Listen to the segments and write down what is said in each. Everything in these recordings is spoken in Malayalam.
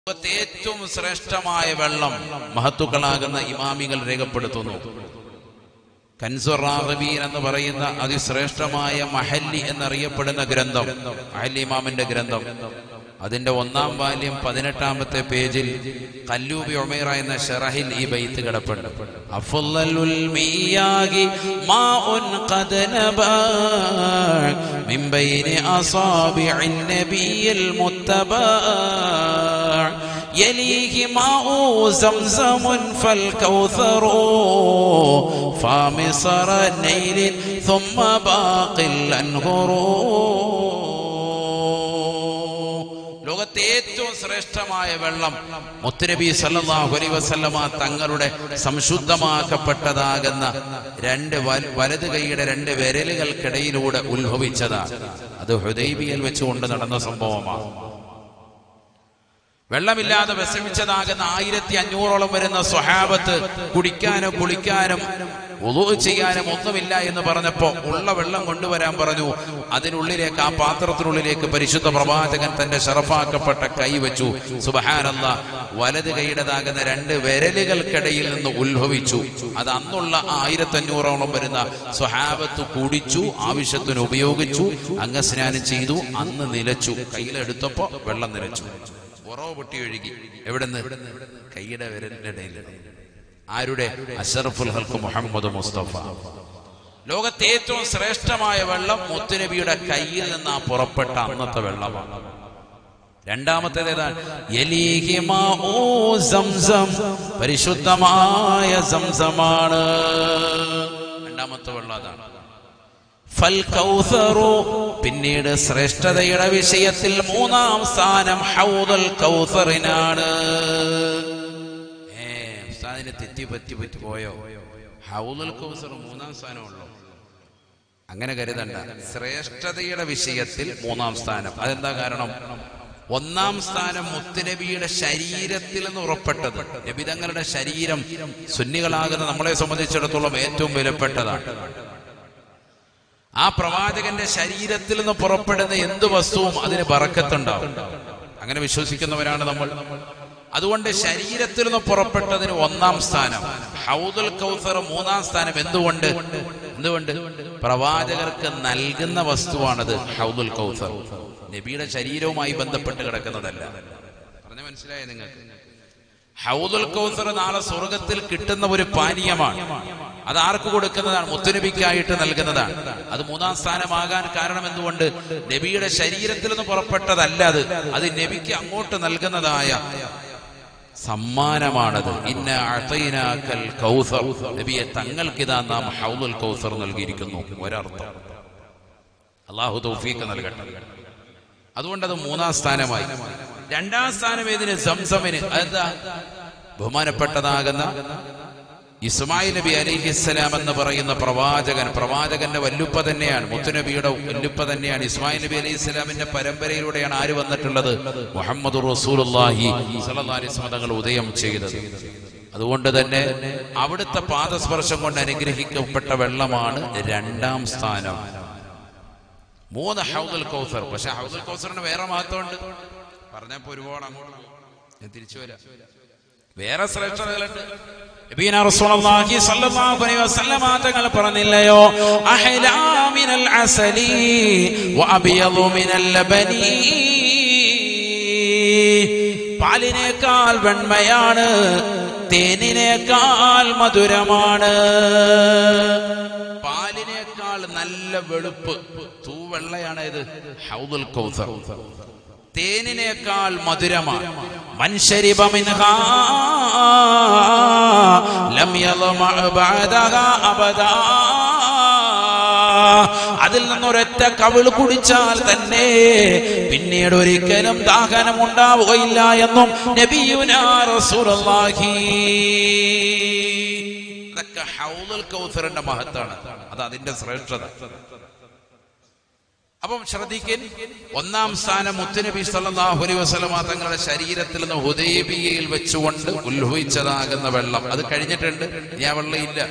ലോകത്തെ ഏറ്റവും ശ്രേഷ്ഠമായ വെള്ളം മഹത്തുക്കളാകുന്ന ഇമാമികൾ രേഖപ്പെടുത്തുന്നു കൻസുറാബീൻ എന്ന് പറയുന്ന അതിശ്രേഷ്ഠമായ മഹല്ലി എന്നറിയപ്പെടുന്ന ഗ്രന്ഥം മഹല്ലി ഇമാമിന്റെ ഗ്രന്ഥം അതിന്റെ ഒന്നാം വാല്യം പതിനെട്ടാമത്തെ പേജിൽ കല്ലൂബി ഒമേറ എന്ന ഷറഹിൽ ഈ ബൈത്ത് കിടപ്പുണ്ട് അഫുല്ലലുൽ മിയാഹി മാഉൻ ഖദ് നബാ മിൻ ബൈനി അസാബിഇൻ നബിയിൽ മുത്തബാ يليه ماء زمزم فالكوثر فامصر نيل ثم باقي الأنهر ലോകത്തെ ഏറ്റവും ശ്രേഷ്ഠമായ വെള്ളം മുത്തുനബി സല്ലല്ലാഹു അലൈഹി വസല്ലമ തങ്ങളുടെ സംശുദ്ധമാക്കപ്പെട്ടതാകുന്ന രണ്ട് വല- വലത് കൈയുടെ രണ്ട് വിരലുകൾക്കിടയിലൂടെ ഉത്ഭവിച്ചതാണ് അത് ഹുദൈബിയൽ വെച്ചുകൊണ്ട് നടന്ന സംഭവമാണ് വെള്ളമില്ലാതെ വിഷമിച്ചതാകുന്ന ആയിരത്തി അഞ്ഞൂറോളം വരുന്ന സ്വഹാബത്ത് കുടിക്കാനും കുളിക്കാനും ഉളു ചെയ്യാനും ഒന്നുമില്ല എന്ന് പറഞ്ഞപ്പോ ഉള്ള വെള്ളം കൊണ്ടുവരാൻ പറഞ്ഞു അതിനുള്ളിലേക്ക് ആ പാത്രത്തിനുള്ളിലേക്ക് പരിശുദ്ധ പ്രവാചകൻ തന്റെ ഷറഫാക്കപ്പെട്ട കൈ വെച്ചു സുബഹാനല്ല വലത് കൈയുടേതാകുന്ന രണ്ട് വിരലുകൾക്കിടയിൽ നിന്ന് ഉത്ഭവിച്ചു അത് അന്നുള്ള ആയിരത്തി അഞ്ഞൂറോളം വരുന്ന സ്വഹാബത്ത് കുടിച്ചു ആവശ്യത്തിന് ഉപയോഗിച്ചു അംഗസ്നാനം ചെയ്തു അന്ന് നിലച്ചു കയ്യിലെടുത്തപ്പോ വെള്ളം നിലച്ചു ഉറവ് പൊട്ടി ഒഴുകി എവിടുന്ന് കൈയുടെ വിരലിന്റെ ഇടയിൽ ആരുടെ അഷറഫുൽ ഹൽക്ക് മുഹമ്മദ് മുസ്തഫ ലോകത്തെ ഏറ്റവും ശ്രേഷ്ഠമായ വെള്ളം മുത്തുനബിയുടെ കയ്യിൽ നിന്ന് ആ പുറപ്പെട്ട അന്നത്തെ വെള്ളമാണ് രണ്ടാമത്തേത് ഏതാണ് യലീഹി മാഊ സംസം പരിശുദ്ധമായ സംസമാണ് രണ്ടാമത്തെ വെള്ളം അതാണ് ഫൽ കൗസറു പിന്നീട് ശ്രേഷ്ഠതയുടെ വിഷയത്തിൽ മൂന്നാം സ്ഥാനം ഹൗദൽ കൗസറിനാണ് ഏ ഉസ്താദിന് തെറ്റി പറ്റി പറ്റി പോയോ ഹൗദൽ കൗസർ മൂന്നാം സ്ഥാനമുള്ളൂ അങ്ങനെ കരുതണ്ട ശ്രേഷ്ഠതയുടെ വിഷയത്തിൽ മൂന്നാം സ്ഥാനം അതെന്താ കാരണം ഒന്നാം സ്ഥാനം മുത്തുനബിയുടെ ശരീരത്തിൽ നിന്ന് ഉറപ്പെട്ടത് നബി തങ്ങളുടെ ശരീരം സുന്നികളാകുന്ന നമ്മളെ സംബന്ധിച്ചിടത്തോളം ഏറ്റവും വിലപ്പെട്ടതാണ് ആ പ്രവാചകന്റെ ശരീരത്തിൽ നിന്ന് പുറപ്പെടുന്ന എന്ത് വസ്തുവും അതിന് ബറക്കത്തുണ്ടാവും അങ്ങനെ വിശ്വസിക്കുന്നവരാണ് നമ്മൾ അതുകൊണ്ട് ശരീരത്തിൽ നിന്ന് പുറപ്പെട്ടതിന് ഒന്നാം സ്ഥാനം ഹൗദുൽ കൗസർ മൂന്നാം സ്ഥാനം എന്തുകൊണ്ട് എന്തുകൊണ്ട് പ്രവാചകർക്ക് നൽകുന്ന വസ്തുവാണത് ഹൗദുൽ കൗസർ നബിയുടെ ശരീരവുമായി ബന്ധപ്പെട്ട് കിടക്കുന്നതല്ല പറഞ്ഞ മനസ്സിലായ നിങ്ങൾക്ക് ഹൗദുൽ കൗസർ നാളെ സ്വർഗത്തിൽ കിട്ടുന്ന ഒരു പാനീയമാണ് അത് ആർക്ക് കൊടുക്കുന്നതാണ് മുത്തുനബിക്കായിട്ട് നൽകുന്നതാണ് അത് മൂന്നാം സ്ഥാനമാകാൻ കാരണം എന്തുകൊണ്ട് നബിയുടെ ശരീരത്തിൽ നിന്ന് പുറപ്പെട്ടതല്ല അത് അത് നബിക്ക് അങ്ങോട്ട് നൽകുന്നതായ സമ്മാനമാണത് ഇന്ന അഅതൈനാക്കൽ കൗസർ നബിയെ തങ്ങൾക്കിതാ നാം ഹൗദുൽ കൗസർ നൽകിയിരിക്കുന്നു ഒരർത്ഥം അള്ളാഹു തൗഫീഖ് നൽകട്ടെ അതുകൊണ്ട് അത് മൂന്നാം സ്ഥാനമായി രണ്ടാം സ്ഥാനം ഏതിന് സംസമിന് അതെന്താ ബഹുമാനപ്പെട്ടതാകുന്ന ഇസ്മായിൽ നബി അലിഹിസ്സലാം എന്ന് പറയുന്ന പ്രവാചകൻ പ്രവാചകന്റെ വല്ലുപ്പ തന്നെയാണ് മുത്തുനബിയുടെ വല്ലുപ്പ തന്നെയാണ് ഇസ്മായിൽ നബി അലൈഹി ഇസ്ലാമിന്റെ പരമ്പരയിലൂടെയാണ് ആര് വന്നിട്ടുള്ളത് മുഹമ്മദ് റസൂലുള്ളാഹി സ്വല്ലല്ലാഹി അലൈഹി വസല്ലം തങ്ങൾ ഉദയം ചെയ്തത് അതുകൊണ്ട് തന്നെ അവിടുത്തെ പാദസ്പർശം കൊണ്ട് അനുഗ്രഹിക്കപ്പെട്ട വെള്ളമാണ് രണ്ടാം സ്ഥാനം മൂന്ന് ഹൗദുൽ കൗസർ പക്ഷെ ഹൗദുൽ കൗസറിന് വേറെ മഹത്വമുണ്ട് പറഞ്ഞപ്പോ ഒരുപാട് അങ്ങോട്ട് പോകും. ഞാൻ തിരിച്ചു വരാം വേറെ ശ്രേഷ്ഠതകളുണ്ട് നബീന റസൂലുള്ളാഹി സ്വല്ലല്ലാഹു അലൈഹി വസല്ലമ തങ്ങൾ പറഞ്ഞില്ലയോ അഹ്ലാ മിനൽ അസലി വഅബയദു മിനൽ ലബനി പാലിനേക്കാൾ വെണ്മയാണ് തേനിനേക്കാൾ മധുരമാണ് പാലിനേക്കാൾ നല്ല വെളുപ്പ് തൂവെള്ളയാണ് ഇത് ഹൗദുൽ കൗസർ തേനിനേക്കാൾ മധുരമാണ് മൻശരിബ മിൻഹാ ലം യളമഅ ബഅദഹാ അബദാ അതിൽ നിന്നൊരൊറ്റ കവിള് കുടിച്ചാൽ തന്നെ പിന്നീട് ഒരിക്കലും ദാഹനം ഉണ്ടാവുകയില്ല എന്നും നബിയുനാ റസൂലുള്ളാഹി ഇതൊക്കെ ഹൗദുൽ കൗസറിന്റെ മഹത്താണ് അത് അതിന്റെ ശ്രേഷ്ഠത അപ്പം ശ്രദ്ധിക്കൻ ഒന്നാം സ്ഥാനം മുത്തുനബി സല്ലല്ലാഹു അലൈഹി വസല്ലമ തങ്ങളുടെ ശരീരത്തിൽ നിന്ന് ഹുദൈബിയയിൽ വെച്ചുകൊണ്ട് ഉത്ഭവിച്ചതാകുന്ന വെള്ളം അത് കഴിഞ്ഞിട്ടുണ്ട് ഇനി ആ വെള്ളം ഇല്ല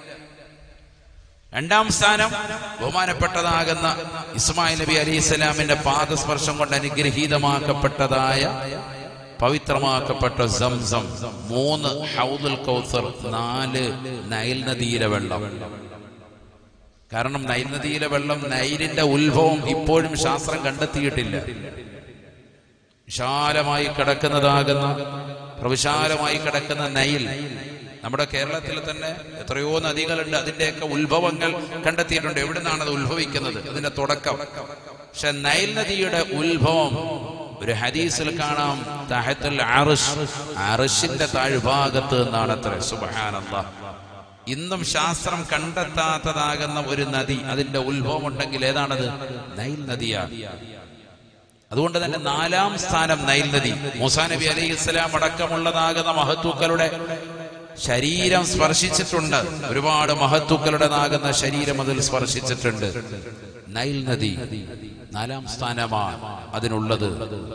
രണ്ടാം സ്ഥാനം ബഹുമാനപ്പെട്ടതാകുന്ന ഇസ്മായിൽ നബി അലൈഹി സ്വലാമിന്റെ പാദസ്പർശം കൊണ്ട് അനുഗ്രഹീതമാക്കപ്പെട്ടതായ പവിത്രമാക്കപ്പെട്ട സംസം മൂന്ന് ഹൗദുൽ കൗസർ നാല് നൈൽ നദിയിലെ വെള്ളം കാരണം നൈൽ നദിയിലെ വെള്ളം നൈലിന്റെ ഉത്ഭവം ഇപ്പോഴും ശാസ്ത്രം കണ്ടെത്തിയിട്ടില്ല വിശാലമായി കിടക്കുന്നതാകുന്ന പ്രവിശാലമായി കിടക്കുന്ന നൈൽ നമ്മുടെ കേരളത്തിൽ തന്നെ എത്രയോ നദികളുണ്ട് അതിന്റെയൊക്കെ ഉത്ഭവങ്ങൾ കണ്ടെത്തിയിട്ടുണ്ട് എവിടെ നിന്നാണ് അത് ഉത്ഭവിക്കുന്നത് അതിന്റെ തുടക്കം പക്ഷെ നൈൽ നദിയുടെ ഉത്ഭവം ഒരു ഹദീസിൽ കാണാം തഹത്തുൽ അർശ് അർശിന്റെ താഴ്ഭാഗത്ത് നിന്നാണ് അത്ര സുബ്ഹാനല്ലാഹ് ഇന്നും ശാസ്ത്രം കണ്ടെത്താത്തതാകുന്ന ഒരു നദി അതിന്റെ ഉത്ഭവം ഉണ്ടെങ്കിൽ ഏതാണത് നൈൽ നദിയാണ് അതുകൊണ്ട് തന്നെ നാലാം സ്ഥാനം നൈൽ നദി മൂസാ നബി അലൈഹി ഇസ്ലാം അടക്കമുള്ളതാകുന്ന മഹത്വക്കളുടെ ശരീരം സ്പർശിച്ചിട്ടുണ്ട് ഒരുപാട് മഹത്വക്കളുടേതാകുന്ന ശരീരം അതിൽ സ്പർശിച്ചിട്ടുണ്ട് നൈൽ നദി നാലാം സ്ഥാനമാണ് അതിനുള്ളത്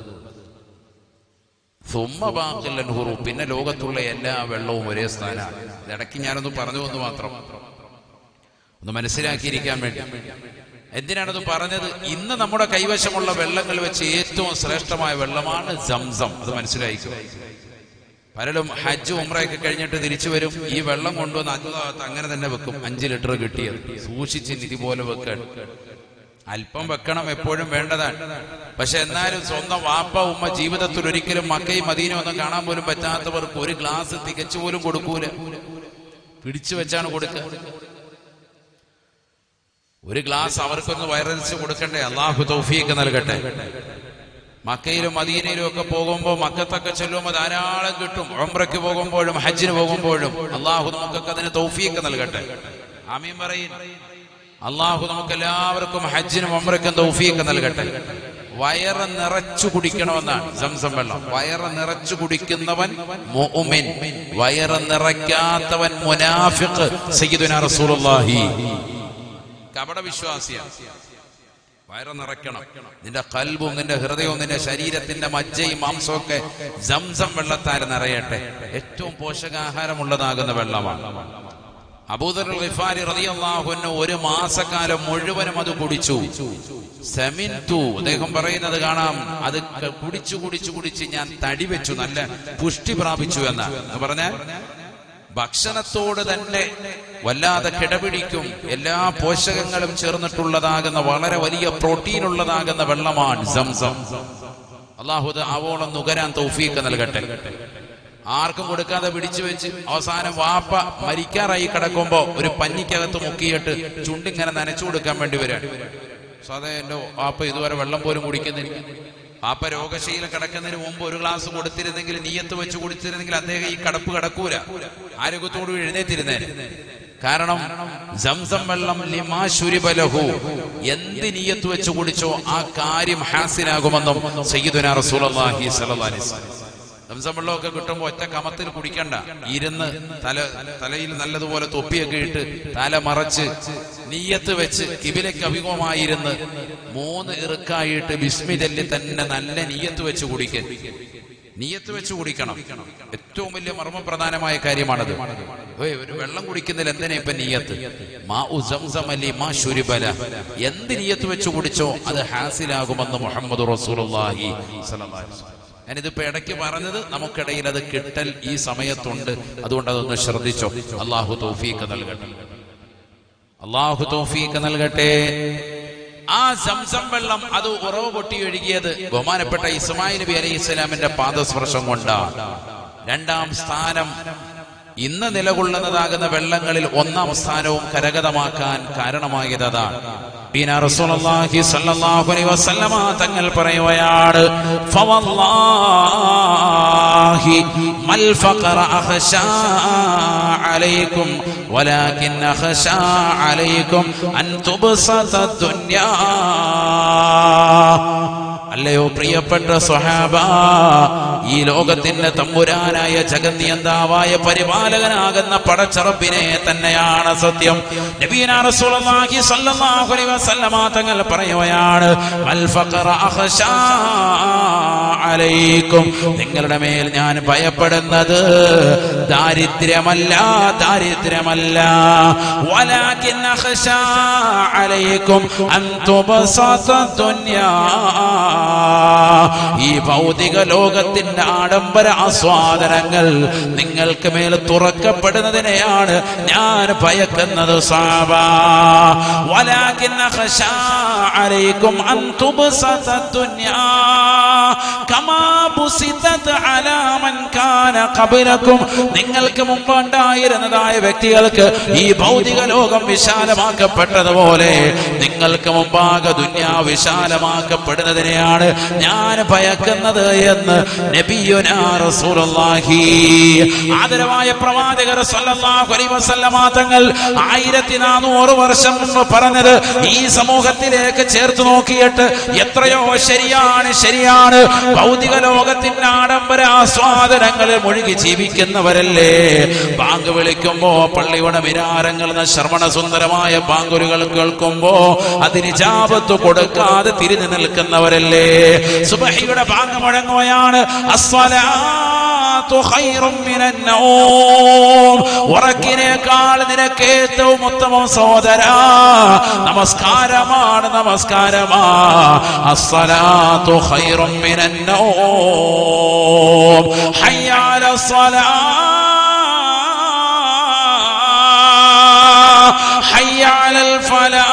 സുമ്മ ബാക്കിൽ അൻഹുറു. പിന്നെ ലോകത്തുള്ള എല്ലാ വെള്ളവും ഒരേ സ്ഥാനമാണ് ഇടയ്ക്ക് ഞാനൊന്ന് പറഞ്ഞു എന്ന് മാത്രം ഒന്ന് മനസ്സിലാക്കിയിരിക്കാൻ വേണ്ടി എന്തിനാണത് പറഞ്ഞത് ഇന്ന് നമ്മുടെ കൈവശമുള്ള വെള്ളങ്ങൾ വെച്ച് ഏറ്റവും ശ്രേഷ്ഠമായ വെള്ളമാണ് സംസം അത് മനസ്സിലാക്കുക പലരും ഹജ്ജ് ഉമ്രയൊക്കെ കഴിഞ്ഞിട്ട് തിരിച്ചു വരും ഈ വെള്ളം കൊണ്ടുവന്ന് അഞ്ചാമത്ത് അങ്ങനെ തന്നെ വെക്കും അഞ്ച് ലിറ്റർ കിട്ടിയത് സൂക്ഷിച്ച് നിധി പോലെ വെക്കാൻ അല്പം വെക്കണം എപ്പോഴും വേണ്ടതാണ് പക്ഷെ എന്നാലും സ്വന്തം വാപ്പ ഉമ്മ ജീവിതത്തിൽ ഒരിക്കലും മക്കയും മദീനും ഒന്നും കാണാൻ പോലും പറ്റാത്തവർക്ക് ഒരു ഗ്ലാസ് തികച്ചു പോലും കൊടുക്കൂല പിടിച്ചു വെച്ചാണ് കൊടുക്കുക ഒരു ഗ്ലാസ് അവർക്കൊന്ന് വയറരിച്ച് കൊടുക്കണ്ടേ അള്ളാഹു തൗഫീക്ക് നൽകട്ടെ മക്കയിലും മദീനയിലും ഒക്കെ പോകുമ്പോൾ മക്കത്തൊക്കെ ചെല്ലുമ്പോൾ ധാരാളം കിട്ടും ഉംറയ്ക്ക് പോകുമ്പോഴും ഹജ്ജിന് പോകുമ്പോഴും അള്ളാഹു നമുക്കൊക്കെ അതിന് തൗഫീക്ക് നൽകട്ടെ ആമീൻ പറയും അള്ളാഹു നമുക്ക് എല്ലാവർക്കും ഹജ്ജിനും ഉംറയ്ക്കും തൗഫീക്ക് നൽകട്ടെ വയറ് നിറച്ചു കുടിക്കണമെന്നാണ് സംസം വെള്ളം വയറ് നിറച്ചു കുടിക്കുന്നവൻ മുഅ്മിൻ വയറ് നിറയ്ക്കാത്തവൻ മുനാഫിഖ് സയ്യിദുനാ റസൂലുള്ളാഹി കപട വിശ്വാസിയാണ് വയറ് നിറയ്ക്കണം നിന്റെ കൽബും നിന്റെ ഹൃദയവും നിന്റെ ശരീരത്തിന്റെ മജ്ജയും മാംസവും ഒക്കെ ജംസം വെള്ളത്താൽ നിറയട്ടെ ഏറ്റവും പോഷകാഹാരമുള്ളതാകുന്ന വെള്ളമാണ് അബൂദർ ഗിഫാരി റളിയല്ലാഹു അൻഹു ഒരു മാസക്കാലം മുഴുവനും അത് കുടിച്ചു സെമിൻതു അദ്ദേഹം പറയുന്നത് കാണാം അത് ക- കുടിച്ചു കുടിച്ചു കുടിച്ച് ഞാൻ തടി വെച്ചു നല്ല പുഷ്ടി പ്രാപിച്ചു എന്ന് എന്ന് പറഞ്ഞാൽ ഭക്ഷണത്തോട് തന്നെ വല്ലാതെ കിടപിടിക്കും എല്ലാ പോഷകങ്ങളും ചേർന്നിട്ടുള്ളതാകുന്ന വളരെ വലിയ പ്രോട്ടീൻ ഉള്ളതാകുന്ന വെള്ളമാണ് സംസം അള്ളാഹുദ് ആവോളം നുകരാൻ തൗഫീക്ക് നൽകട്ടെ ആർക്കും കൊടുക്കാതെ പിടിച്ചു വെച്ച് അവസാനം വാപ്പ മരിക്കാറായി കിടക്കുമ്പോ ഒരു പന്നിക്കകത്ത് മുക്കിയിട്ട് ചുണ്ടിങ്ങനെ നനച്ചു കൊടുക്കാൻ വേണ്ടി വരാണ് സാധാ എന്റെ വാപ്പ ഇതുവരെ വെള്ളം പോലും കുടിക്കുന്നില്ല വാപ്പ രോഗശീലം കിടക്കുന്നതിന് മുമ്പ് ഒരു ഗ്ലാസ് കൊടുത്തിരുന്നെങ്കിൽ നീയത്ത് വെച്ച് കുടിച്ചിരുന്നെങ്കിൽ അദ്ദേഹം ഈ കടപ്പ് കിടക്കൂല ആരോഗ്യത്തോട് എഴുന്നേറ്റിരുന്നേനെ കാരണം സംസം വെള്ളം ലിമാ ശുരിബലഹു എന്ത് നീയത്ത് വെച്ച് കുടിച്ചോ ആ കാര്യം ഹാസിനാകുമെന്നും സയ്യിദുനാ റസൂലുള്ളാഹി സ്വല്ലല്ലാഹി അലൈഹി വസല്ലം സംസം വെള്ളമൊക്കെ കിട്ടുമ്പോ ഒറ്റ കമത്തിൽ കുടിക്കണ്ട ഇരുന്ന് തല തലയിൽ നല്ലതുപോലെ തൊപ്പിയൊക്കെ ഇട്ട് തല മറച്ച് നീയത്ത് വെച്ച് കിബിലയ്ക്ക് അഭിമുഖമായിരുന്ന് മൂന്ന് ഇറുക്കായിട്ട് ബിസ്മിതല്ലി തന്നെ നല്ല നീയത്ത് വെച്ച് കുടിക്കൻ നീയത്ത് വെച്ച് കുടിക്കണം ഏറ്റവും വലിയ മർമ്മപ്രധാനമായ കാര്യമാണത് ഓയ് ഒരു വെള്ളം കുടിക്കുന്നതിൽ എന്തിനാ ഇപ്പൊ നീയത്ത് മാ ഉ സംസം അലി മാ ശുരിബല എന്ത് നീയത്ത് വെച്ച് കുടിച്ചോ അത് ഹാസിലാകുമെന്ന് മുഹമ്മദ് റസൂലുള്ളാഹി സ്വല്ലല്ലാഹി അലൈഹി വസല്ലം ഞാനിതിപ്പോ ഇടയ്ക്ക് പറഞ്ഞത് നമുക്കിടയിൽ അത് കിട്ടൽ ഈ സമയത്തുണ്ട് അതുകൊണ്ട് അതൊന്ന് ശ്രദ്ധിച്ചോ അള്ളാഹു തൗഫീക്ക് നൽകട്ടെ അള്ളാഹു തൗഫീക്ക് നൽകട്ടെ ആ സംസം വെള്ളം അത് ഉറവ് പൊട്ടി ഒഴുകിയത് ബഹുമാനപ്പെട്ട ഇസ്മായിൽ നബി അലൈഹി ഇസ്ലാമിന്റെ പാദസ്പർശം കൊണ്ടാണ് രണ്ടാം സ്ഥാനം ഇന്ന് നിലകൊള്ളുന്നതാകുന്ന വെള്ളങ്ങളിൽ ഒന്നാം സ്ഥാനവും കരഗതമാക്കാൻ കാരണമായത് അതാണ് ബീന റസൂലുള്ളാഹി സ്വല്ലല്ലാഹു അലൈഹി വസല്ലമ തങ്ങൾ പറയുകയാണ് ഫവല്ലാഹി മൽ ഫഖറ അഖ്ശാ അലൈക്കും ولكن أخشى عليكم أن تبسط الدنيا അല്ലയോ പ്രിയപ്പെട്ട സ്വഹാബ ഈ ലോകത്തിന്റെ തമ്പുരാനായ ജഗന്നിയന്താവായ പരിപാലകനാകുന്ന പടച്ചറപ്പിനെ തന്നെയാണ് സത്യം നബീന റസൂലുള്ളാഹി സ്വല്ലല്ലാഹു അലൈഹി വസല്ലമ തങ്ങൾ പറയുകയാണ് വൽ ഫഖറ അഖ്ശാ അലൈക്കും നിങ്ങളുടെ മേൽ ഞാൻ ഭയപ്പെടുന്നത് ദാരിദ്ര്യമല്ല ദാരിദ്ര്യമല്ല വലാകിൻ അഖ്ശാ അലൈക്കും അൻ തുബസത ദുനിയാ ഈ ഭൗതിക ലോകത്തിന്റെ ആഡംബര ആസ്വാദനങ്ങൾ നിങ്ങൾക്ക് മേൽ തുറക്കപ്പെടുന്നതിനെയാണ് ഞാൻ ഭയക്കുന്നത് സാബ വലാകിൻ അഖ്ശാ അലൈക്കും അൻ തുബസത ദുനിയാ കമാ ബുസിതത് അലാ മൻ കാന ഖബലക്കും നിങ്ങൾക്ക് മുമ്പ് ഉണ്ടായിരുന്നതായ വ്യക്തികൾക്ക് ഈ ഭൗതിക ലോകം വിശാലമാക്കപ്പെട്ടതുപോലെ നിങ്ങൾക്ക് മുമ്പാകെ ദുന്യാ വിശാലമാക്കപ്പെടുന്നതിനെയാണ് ഞാൻ ഭയക്കുന്നത് എന്ന് നബിയുനാ റസൂലുള്ളാഹി ആദരവായ പ്രവാചകർ സല്ലല്ലാഹു അലൈഹി വസല്ലമ തങ്ങൾ ആയിരത്തി നാനൂറ് വർഷം മുമ്പ് പറഞ്ഞത് ഈ സമൂഹത്തിലേക്ക് ചേർത്ത് നോക്കിയിട്ട് എത്രയോ ശരിയാണ് ശരിയാണ് ഭൗതിക ലോകത്തിന്റെ ആഡംബര ആസ്വാദനങ്ങളിൽ മുഴുകി ജീവിക്കുന്നവരല്ലേ ബാങ്ക് വിളിക്കുമ്പോ പള്ളിയുടെ മിനാരങ്ങൾ എന്ന ശ്രവണ സുന്ദരമായ ബാങ്കുലുകൾ കേൾക്കുമ്പോ അതിന് ജാപത്ത് കൊടുക്കാതെ തിരിഞ്ഞു നിൽക്കുന്നവരല്ലേ സുബഹിയുടെ ബാങ്ക് മുഴങ്ങുകയാണ് അസ്വലാത്തു ഖൈറും മിനൻ നൗം. ഉറക്കിനേക്കാൾ നിനക്ക് ഏറ്റവും ഉത്തമം സഹോദര നമസ്കാരമാണ് നമസ്കാരമാ അസ്സലാത്തു ഖൈറും മിനൻ നൗം ഹയ്യ അല حي على الفلاح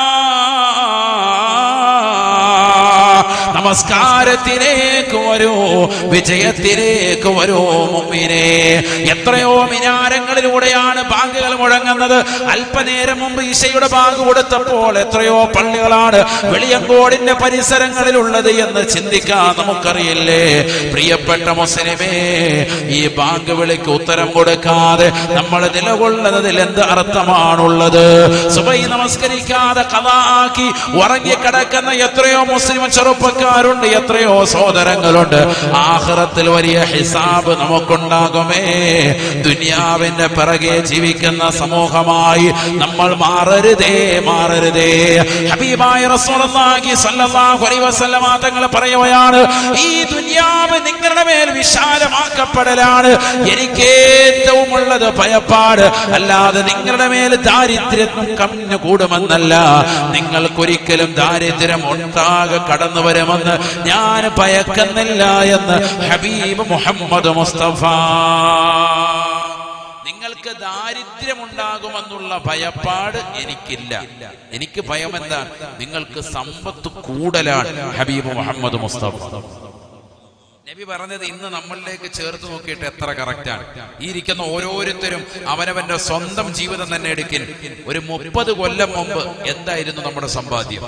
നമസ്കാരത്തിലേക്ക് വരൂ വിജയത്തിലേക്ക് വരൂ മുമ്മിനെ എത്രയോ മിനാരങ്ങളിലൂടെയാണ് ബാങ്കുകൾ മുഴങ്ങുന്നത് അല്പനേരം മുമ്പ് ഈശയുടെ ബാങ്ക് കൊടുത്തപ്പോൾ എത്രയോ പള്ളികളാണ് വെളിയങ്കോടിന്റെ പരിസരങ്ങളിലുള്ളത് എന്ന് ചിന്തിക്കാൻ നമുക്കറിയില്ലേ പ്രിയപ്പെട്ട മുസ്ലിമേ ഈ ബാങ്ക് വിളിക്ക് ഉത്തരം കൊടുക്കാതെ നമ്മൾ നിലകൊള്ളുന്നതിൽ എന്ത് അർത്ഥമാണുള്ളത് സുബൈ നമസ്കരിക്കാതെ കഥാക്കി ഉറങ്ങിക്കിടക്കുന്ന എത്രയോ മുസ്ലിം ചെറുപ്പക്കാരുണ്ട് എത്രയോ സഹോദരങ്ങളുണ്ട് ആഹ്റത്തിൽ വലിയ ഹിസാബ് നമുക്കുണ്ടാകുമേ ദുനിയാവിന്റെ പിറകെ ജീവിക്കുന്ന സമൂഹമായി നമ്മൾ മാറരുതേ മാറരുതേ ഹബീബായ റസൂലുള്ളാഹി സ്വല്ലല്ലാഹു അലൈഹി വസല്ലമ തങ്ങൾ പറയുകയാണ് ഈ ദുനിയാവ് നിങ്ങളുടെ മേൽ വിശാലമാക്കപ്പെടലാണ് എനിക്ക് ഏറ്റവും ഉള്ളത് ഭയപ്പാട് അല്ലാതെ നിങ്ങളുടെ മേൽ ദാരിദ്ര്യം കമ്മിഞ്ഞു കൂടുമെന്നല്ല നിങ്ങൾക്കൊരിക്കലും ദാരിദ്ര്യം ഉണ്ടാകെ കടന്നു വരുമെന്ന് ഞാൻ ഭയക്കുന്നില്ല എന്ന് ഹബീബ് മുഹമ്മദ് മുസ്തഫ നിങ്ങൾക്ക് ദാരിദ്ര്യമുണ്ടാകുമെന്നുള്ള ഭയപ്പാട് എനിക്കില്ല എനിക്ക് ഭയം എന്താ നിങ്ങൾക്ക് സമ്പത്ത് കൂടുതലാണ് ഹബീബ് മുഹമ്മദ് മുസ്തഫ നബി പറഞ്ഞത് ഇന്ന് നമ്മളിലേക്ക് ചേർത്ത് നോക്കിയിട്ട് എത്ര കറക്റ്റാണ് ഈ ഇരിക്കുന്ന ഓരോരുത്തരും അവനവന്റെ സ്വന്തം ജീവിതം തന്നെ എടുക്കിൻ ഒരു മുപ്പത് കൊല്ലം മുമ്പ് എന്തായിരുന്നു നമ്മുടെ സമ്പാദ്യം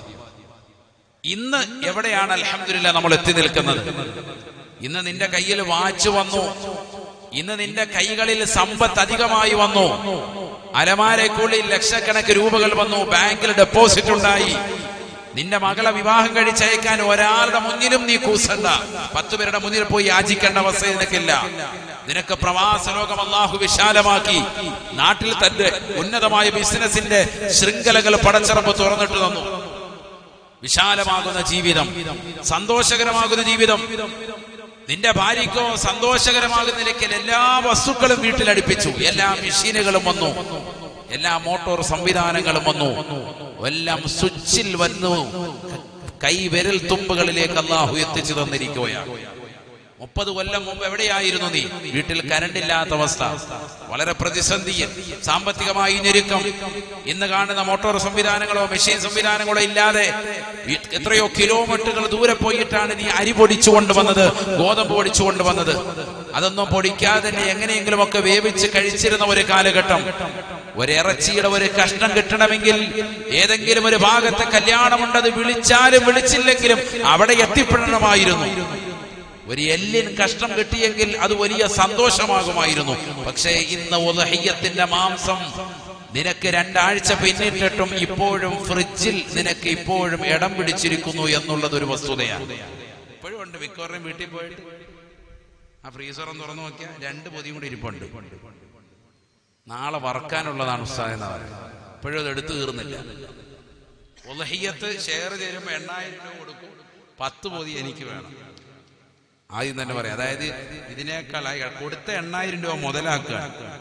ഇന്ന് എവിടെയാണ് അലഹമില്ല നമ്മൾ എത്തി നിൽക്കുന്നത് ഇന്ന് നിന്റെ കയ്യിൽ വാച്ച് വന്നു ഇന്ന് നിന്റെ കൈകളിൽ സമ്പത്ത് അധികമായി വന്നു അലമാരക്കുള്ളിൽ ലക്ഷക്കണക്കിന് രൂപകൾ വന്നു ബാങ്കിൽ ഡെപ്പോസിറ്റ് ഉണ്ടായി നിന്റെ മകളെ വിവാഹം കഴിച്ചയക്കാൻ ഒരാളുടെ മുന്നിലും നീ കൂസണ്ട പത്ത് പേരുടെ മുന്നിൽ പോയി യാചിക്കേണ്ട അവസ്ഥ നിനക്കില്ല നിനക്ക് പ്രവാസ ലോകം അള്ളാഹു വിശാലമാക്കി നാട്ടിൽ തന്റെ ഉന്നതമായ ബിസിനസിന്റെ ശൃംഖലകൾ പടച്ചിറപ്പ് തുറന്നിട്ട് തന്നു വിശാലമാകുന്ന ജീവിതം സന്തോഷകരമാകുന്ന ജീവിതം നിന്റെ ഭാര്യയ്ക്കോ സന്തോഷകരമാകുന്ന നിലയ്ക്കൽ എല്ലാ വസ്തുക്കളും വീട്ടിൽ അടുപ്പിച്ചു എല്ലാ മെഷീനുകളും വന്നു എല്ലാ മോട്ടോർ സംവിധാനങ്ങളും വന്നു എല്ലാം സ്വിച്ചിൽ വന്നു കൈ വിരൽ തുമ്പുകളിലേക്ക് അള്ളാഹു എത്തിച്ചു തന്നിരിക്കുകയാണ് മുപ്പത് കൊല്ലം മുമ്പ് എവിടെയായിരുന്നു നീ വീട്ടിൽ കരണ്ട് ഇല്ലാത്ത അവസ്ഥ വളരെ പ്രതിസന്ധിയിൽ സാമ്പത്തികമായി ഞെരുക്കം ഇന്ന് കാണുന്ന മോട്ടോർ സംവിധാനങ്ങളോ മെഷീൻ സംവിധാനങ്ങളോ ഇല്ലാതെ ഈ എത്രയോ കിലോമീറ്ററുകൾ ദൂരെ പോയിട്ടാണ് നീ അരി പൊടിച്ചു കൊണ്ടുവന്നത് ഗോതമ്പ് പൊടിച്ചു കൊണ്ടുവന്നത് അതൊന്നും പൊടിക്കാതെ തന്നെ എങ്ങനെയെങ്കിലും ഒക്കെ വേവിച്ച് കഴിച്ചിരുന്ന ഒരു കാലഘട്ടം ഒരിറച്ചിയുടെ ഒരു കഷ്ണം കിട്ടണമെങ്കിൽ ഏതെങ്കിലും ഒരു ഭാഗത്തെ കല്യാണമുണ്ടത് വിളിച്ചാലും വിളിച്ചില്ലെങ്കിലും അവിടെ എത്തിപ്പെടണമായിരുന്നു ഒരു എല്ലിൻ കഷ്ണം കിട്ടിയെങ്കിൽ അത് വലിയ സന്തോഷമാകുമായിരുന്നു പക്ഷേ ഇന്ന് ഉലഹയ്യത്തിന്റെ മാംസം നിനക്ക് രണ്ടാഴ്ച പിന്നിട്ടിട്ടും ഇപ്പോഴും ഫ്രിഡ്ജിൽ നിനക്ക് ഇപ്പോഴും ഇടം പിടിച്ചിരിക്കുന്നു എന്നുള്ളത് ഒരു വസ്തുതയാണ് ഇപ്പോഴും ഉണ്ട് മിക്കവാറും വീട്ടിൽ പോയിട്ട് ആ ഫ്രീസർ ഒന്ന് തുറന്നു നോക്കിയാൽ രണ്ട് പൊതിയും കൂടി ഇരിപ്പുണ്ട് നാളെ വറക്കാനുള്ളതാണ് ഉസ്താദ് എന്ന് പറയുന്നത് ഇപ്പോഴും അത് എടുത്തു തീർന്നില്ല ഉലഹിയത്ത് ഷെയർ ചെയ്യുമ്പോൾ എണ്ണായിരം രൂപ കൊടുക്കും പത്ത് പൊതി എനിക്ക് വേണം ആദ്യം തന്നെ പറയാം അതായത് ഇതിനേക്കാൾ അയാൾ കൊടുത്ത എണ്ണായിരം രൂപ മുതലാക്കുക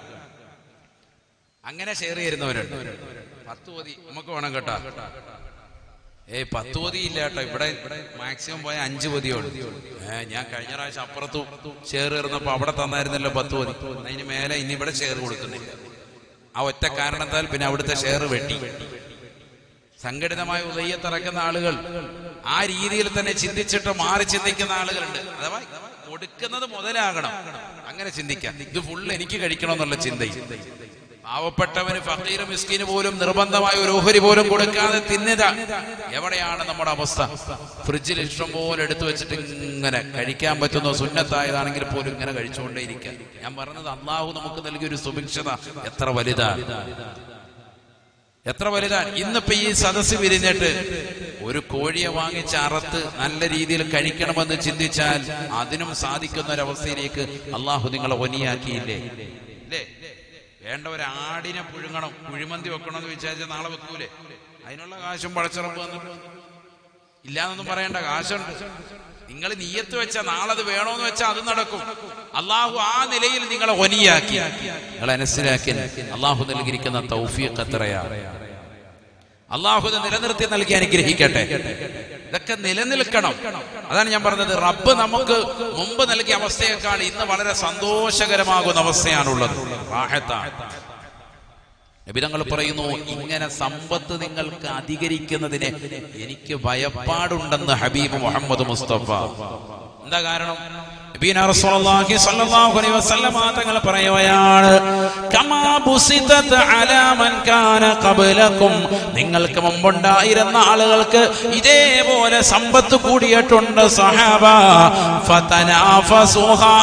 അങ്ങനെ ഷെയർ ചെയ്യുന്നവരുണ്ട് പത്ത് മതി നമുക്ക് വേണം കേട്ടോ ഏയ് പത്ത് മതി ഇല്ല കേട്ടോ ഇവിടെ മാക്സിമം പോയ അഞ്ച് മതിയേ ഉള്ളൂ ഏ ഞാൻ കഴിഞ്ഞ പ്രാവശ്യം അപ്പുറത്തു ഷെയർ കയറുന്നപ്പോ അവിടെ തന്നായിരുന്നല്ലോ പത്ത് മതി അതിന് മേലെ ഇനി ഇവിടെ ഷെയർ കൊടുക്കുന്നില്ല ആ ഒറ്റ കാരണത്താൽ പിന്നെ അവിടുത്തെ ഷെയർ വെട്ടി സംഘടിതമായ ഉദയ്യത്തിറക്കുന്ന ആളുകൾ ആ രീതിയിൽ തന്നെ ചിന്തിച്ചിട്ട് മാറി ചിന്തിക്കുന്ന ആളുകളുണ്ട് അഥവാ കൊടുക്കുന്നത് മുതലാകണം അങ്ങനെ ചിന്തിക്കാം ഇത് ഫുൾ എനിക്ക് കഴിക്കണം എന്നുള്ള ചിന്തയും പാവപ്പെട്ടവന് ഫക്കീർ മിസ്കിന് പോലും നിർബന്ധമായ ഒരു ഓഹരി പോലും കൊടുക്കാതെ തിന്നുക എവിടെയാണ് നമ്മുടെ അവസ്ഥ ഫ്രിഡ്ജിൽ ഇഷ്ടം പോലെ എടുത്തു വെച്ചിട്ട് ഇങ്ങനെ കഴിക്കാൻ പറ്റുന്ന സുന്നത്തായതാണെങ്കിൽ പോലും ഇങ്ങനെ കഴിച്ചുകൊണ്ടേയിരിക്കുക ഞാൻ പറഞ്ഞത് അള്ളാഹു നമുക്ക് നൽകിയ ഒരു സുഭിക്ഷത എത്ര വലുതാണ് എത്ര വലുതാണ് ഇന്നിപ്പോ ഈ സദസ്സ് വിരിഞ്ഞിട്ട് ഒരു കോഴിയെ വാങ്ങിച്ച് അറുത്ത് നല്ല രീതിയിൽ കഴിക്കണമെന്ന് ചിന്തിച്ചാൽ അതിനും സാധിക്കുന്ന ഒരവസ്ഥയിലേക്ക് അള്ളാഹു നിങ്ങളെ ഒനിയാക്കിയില്ലേ ഇല്ലേ വേണ്ട ഒരു ആടിനെ പുഴുങ്ങണം കുഴിമന്തി വെക്കണമെന്ന് വിചാരിച്ചാൽ നാളെ വെക്കൂലേ അതിനുള്ള കാശും പഴച്ചിറപ്പ് വന്നിട്ട് ഇല്ലാന്നൊന്നും പറയണ്ട കാശുണ്ട് നിങ്ങൾ നീയത്ത് വെച്ച നാളെ അത് വേണോന്ന് വെച്ചാൽ അത് നടക്കും അള്ളാഹു ആ നിലയിൽ നിങ്ങളെ ഒനിയാക്കി നിങ്ങൾ മനസ്സിലാക്കി അള്ളാഹു നൽകിയിരിക്കുന്ന തൗഫീഖ് എത്രയാണ് അള്ളാഹു ഇത് നിലനിർത്തി നൽകി അനുഗ്രഹിക്കട്ടെ ഇതൊക്കെ നിലനിൽക്കണം അതാണ് ഞാൻ പറഞ്ഞത് റബ്ബ് നമുക്ക് മുമ്പ് നൽകിയ അവസ്ഥയേക്കാൾ ഇന്ന് വളരെ സന്തോഷകരമാകുന്ന അവസ്ഥയാണുള്ളത് റാഹത്താണ് നബിതങ്ങൾ പറയുന്നു ഇങ്ങനെ സമ്പത്ത് നിങ്ങൾക്ക് അധികരിക്കുന്നതിന് എനിക്ക് ഭയപ്പാടുണ്ടെന്ന് ഹബീബ് മുഹമ്മദ് മുസ്തഫ എന്താ കാരണം നബീന റസൂലുള്ളാഹി സ്വല്ലല്ലാഹു അലൈഹി വസല്ലമ തങ്ങൾ പറയുകയാണ് കമാ ബുസിതത് അലാ മൻ കാന ഖബ്ലകും നിങ്ങൾക്ക് മുമ്പുണ്ടായിരുന്ന ആളുകൾക്ക് ഇതേപോലെ സമ്പത്ത് കൂടിയിട്ടുണ്ട് സഹാബ ഫതനാഫസുഹാ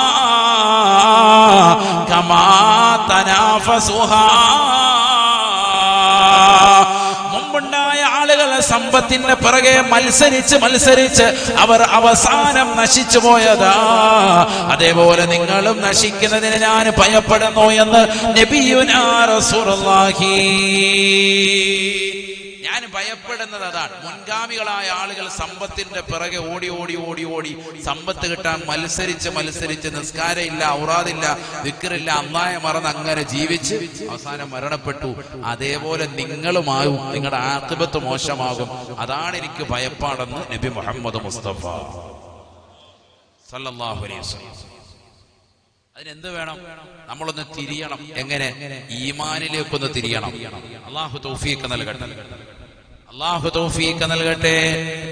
കമാ തനാഫസുഹാ മുമ്പുണ്ടായ ആളുകൾ സമ്പത്തിന്റെ പിറകെ മത്സരിച്ച് മത്സരിച്ച് അവർ അവസാനം നശിച്ചു പോയതാ അതേപോലെ നിങ്ങളും നശിക്കുന്നതിന് ഞാൻ ഭയപ്പെടുന്നു എന്ന് നബിയുനാ റസൂലുള്ളാഹി ഞാൻ ഭയപ്പെടുന്നത് അതാണ് മുൻഗാമികളായ ആളുകൾ സമ്പത്തിന്റെ പിറകെ ഓടി ഓടി ഓടി ഓടി സമ്പത്ത് കിട്ടാൻ മത്സരിച്ച് മത്സരിച്ച് നിസ്കാരം ഇല്ല ഔറാദില്ല വിക്കറില്ല അന്നായ മറന്ന് അങ്ങനെ ജീവിച്ച് അവസാനം മരണപ്പെട്ടു അതേപോലെ നിങ്ങളുമാകും നിങ്ങളുടെ ആത്മത്ത് മോശമാകും അതാണ് എനിക്ക് ഭയപ്പാടെന്ന് നബി മുഹമ്മദ് മുസ്തഫ സല്ലല്ലാഹു അലൈഹി വസല്ലം അതിനെന്ത് വേണം നമ്മളൊന്ന് തിരിയണം എങ്ങനെ ഈമാനിലേക്കൊന്ന് തിരിയണം അള്ളാഹു തൗഫീഖ് നൽകട്ടെ അള്ളാഹു തൗഫീഖ് നൽകട്ടെ